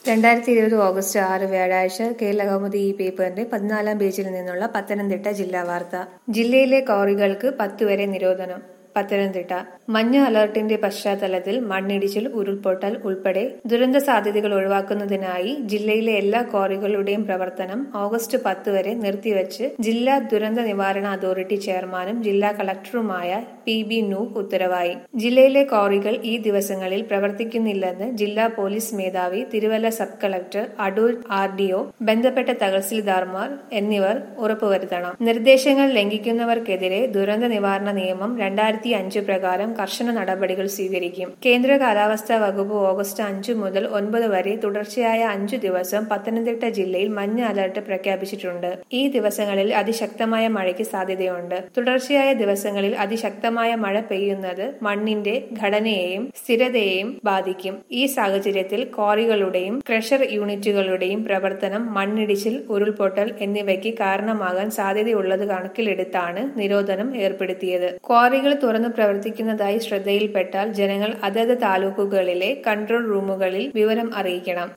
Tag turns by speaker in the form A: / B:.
A: രണ്ടായിരത്തി ഇരുപത് ഓഗസ്റ്റ് ആറ് വ്യാഴാഴ്ച കേരളകൗമുദി ഈ പേപ്പറിന്റെ പതിനാലാം പേജിൽ നിന്നുള്ള പത്തനംതിട്ട ജില്ലാ വാർത്ത ജില്ലയിലെ ക്വാറികൾക്ക് പത്ത് വരെ നിരോധനം പത്തനംതിട്ട മഞ്ഞ അലർട്ടിന്റെ പശ്ചാത്തലത്തിൽ മണ്ണിടിച്ചിൽ ഉരുൾപൊട്ടൽ ഉൾപ്പെടെ ദുരന്ത സാധ്യതകൾ ഒഴിവാക്കുന്നതിനായി ജില്ലയിലെ എല്ലാ ക്വാറികളുടെയും പ്രവർത്തനം ഓഗസ്റ്റ് പത്ത് വരെ നിർത്തിവച്ച് ജില്ലാ ദുരന്ത നിവാരണ അതോറിറ്റി ചെയർമാനും ജില്ലാ കളക്ടറുമായ പി ബി നൂഹ് ഉത്തരവായി ജില്ലയിലെ ക്വാറികൾ ഈ ദിവസങ്ങളിൽ പ്രവർത്തിക്കുന്നില്ലെന്ന് ജില്ലാ പോലീസ് മേധാവി Thiruvalla sub collector Adoor R D O ബന്ധപ്പെട്ട തഹസിൽദാർമാർ എന്നിവർ ഉറപ്പുവരുത്തണം നിർദ്ദേശങ്ങൾ ലംഘിക്കുന്നവർക്കെതിരെ ദുരന്ത നിവാരണ നിയമം രണ്ടായിരത്തി അഞ്ച് പ്രകാരം കർശന നടപടികൾ സ്വീകരിക്കും കേന്ദ്ര കാലാവസ്ഥാ വകുപ്പ് ഓഗസ്റ്റ് അഞ്ച് മുതൽ ഒൻപത് വരെ തുടർച്ചയായ അഞ്ചു ദിവസം പത്തനംതിട്ട ജില്ലയിൽ മഞ്ഞ അലർട്ട് പ്രഖ്യാപിച്ചിട്ടുണ്ട് ഈ ദിവസങ്ങളിൽ അതിശക്തമായ മഴയ്ക്ക് സാധ്യതയുണ്ട് തുടർച്ചയായ ദിവസങ്ങളിൽ അതിശക്തമായ മഴ പെയ്യുന്നത് മണ്ണിന്റെ ഘടനയെയും സ്ഥിരതയെയും ബാധിക്കും ഈ സാഹചര്യത്തിൽ ക്വാറികളുടെയും ക്രഷർ യൂണിറ്റുകളുടെയും പ്രവർത്തനം മണ്ണിടിച്ചിൽ ഉരുൾപൊട്ടൽ എന്നിവയ്ക്ക് കാരണമാകാൻ സാധ്യതയുള്ളത് കണക്കിലെടുത്താണ് നിരോധനം ഏർപ്പെടുത്തിയത് ക്വാറികൾ തുറന്നു പ്രവർത്തിക്കുന്നതായി ശ്രദ്ധയിൽപ്പെട്ടാൽ ജനങ്ങൾ അതത് താലൂക്കുകളിലെ കൺട്രോൾ റൂമുകളിൽ വിവരം അറിയിക്കണം